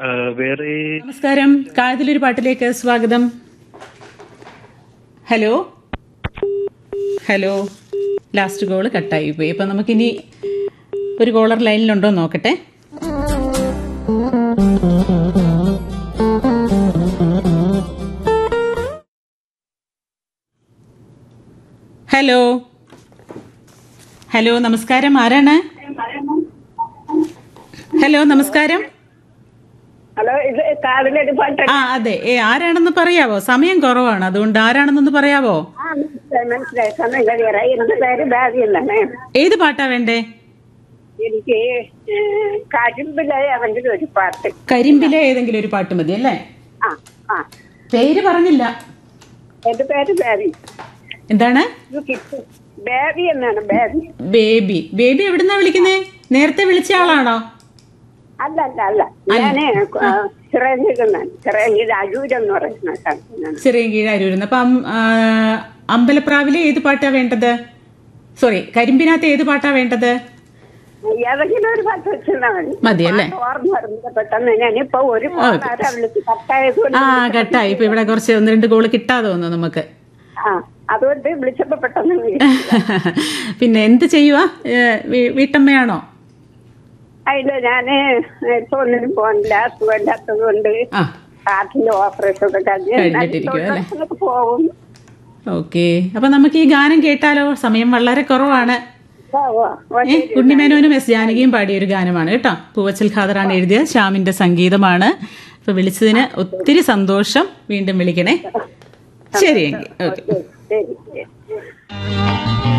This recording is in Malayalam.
ആ, വേറെ നമസ്കാരം കാതിലൊരു പാട്ടിലേക്ക് സ്വാഗതം ഹലോ ഹലോ ലാസ്റ്റ് കോള് കട്ടായി പോയി അപ്പൊ നമുക്കിനി ഒരു കോളർ ലൈനിലുണ്ടോ എന്ന് നോക്കട്ടെ ഹലോ ഹലോ നമസ്കാരം ആരാണ് ഹലോ നമസ്കാരം ഹലോ ഇത് കാതിലൊരു പാട്ട് ആ അതെ ഏ ആരാണെന്ന് പറയാവോ സമയം കുറവാണ് അതുകൊണ്ട് ആരാണെന്നൊന്ന് പറയാവോ ആ മനസ്സിലായി മനസ്സിലായി സമയം കഴിയാറായി എന്റെ പേര് ബാബി എന്നാണ് ഏത് പാട്ടാ വേണ്ടേ എനിക്ക് കരിമ്പിലെ ഏതെങ്കിലും ഒരു പാട്ട് കരിമ്പിലെ ഏതെങ്കിലും ഒരു പാട്ട് മതി അല്ലേ ആ ആ പേര് പറഞ്ഞില്ല എന്റെ പേര് ബാബി എന്താണ് ഇത് കിട്ടും ബാബി എന്നാണ് ബാബി ബേബി ബേബി എവിടുന്നാ വിളിക്കുന്നേ നേരത്തെ വിളിച്ച ആളാണോ അല്ല അല്ല അല്ല ഞാന് ചിറഞ്ചിരുന്നാണ് ചിറഞ്ചിത് അരൂരെന്ന് പറയുന്ന സ്ഥലത്താണ് ചെറിയ കീഴാരൂരുന്ന് അപ്പം ആ, അമ്പലപ്രാവിലെ ഏത് പാട്ടാ വേണ്ടത് സോറി കരിമ്പിനകത്ത് ഏത് പാട്ടാ വേണ്ടത് ഏതെങ്കിലും ഒരു പാട്ട് വെച്ചാൽ മതി മതി അല്ലേ പാട്ട് ഓർമ്മ വരുന്നത് പെട്ടെന്ന് ഞാനിപ്പോ ഒരു ആരാ വിളിച്ച് കട്ടായത് കൊണ്ട് ആ കട്ടായി ഇപ്പൊ ഇവിടെ കുറച്ച് ഒന്ന് രണ്ട് കോള് കിട്ടാതെ വന്നു നമുക്ക് ആ അതുകൊണ്ട് വിളിച്ചപ്പോ പെട്ടെന്ന് വിളി. പിന്നെ എന്ത് ചെയ്യുവാ ഏ, വീ- വീട്ടമ്മയാണോ അതില് ഞാന് ഇപ്പൊ ഒന്നിനും പോകില്ല സുഖമില്ലാത്തത് കൊണ്ട് ആ ഹാർട്ടിന്റെ ഓപ്പറേഷൻ ഒക്കെ കഴിഞ്ഞ് കഴിഞ്ഞിട്ടിരിക്കുവാ അല്ലേ? തൊഴിലുറപ്പിനൊക്കെ പോകും ഓക്കെ അപ്പൊ നമുക്ക് ഈ ഗാനം കേട്ടാലോ സമയം വളരെ കുറവാണ് ഓ, ഓ, ഓ, ഏ ഉണ്ണിമേനോനും എസ് ജാനകിയും പാടിയ ഒരു ഗാനമാണ് കേട്ടോ പൂവച്ചൽ ഖാദറാണ് എഴുതിയ ശ്യാമിന്റെ സംഗീതമാണ് അപ്പൊ വിളിച്ചതിന് ഒത്തിരി സന്തോഷം വീണ്ടും വിളിക്കണേ ശരിയെങ്കിൽ ഓക്കെ ശരി ശരി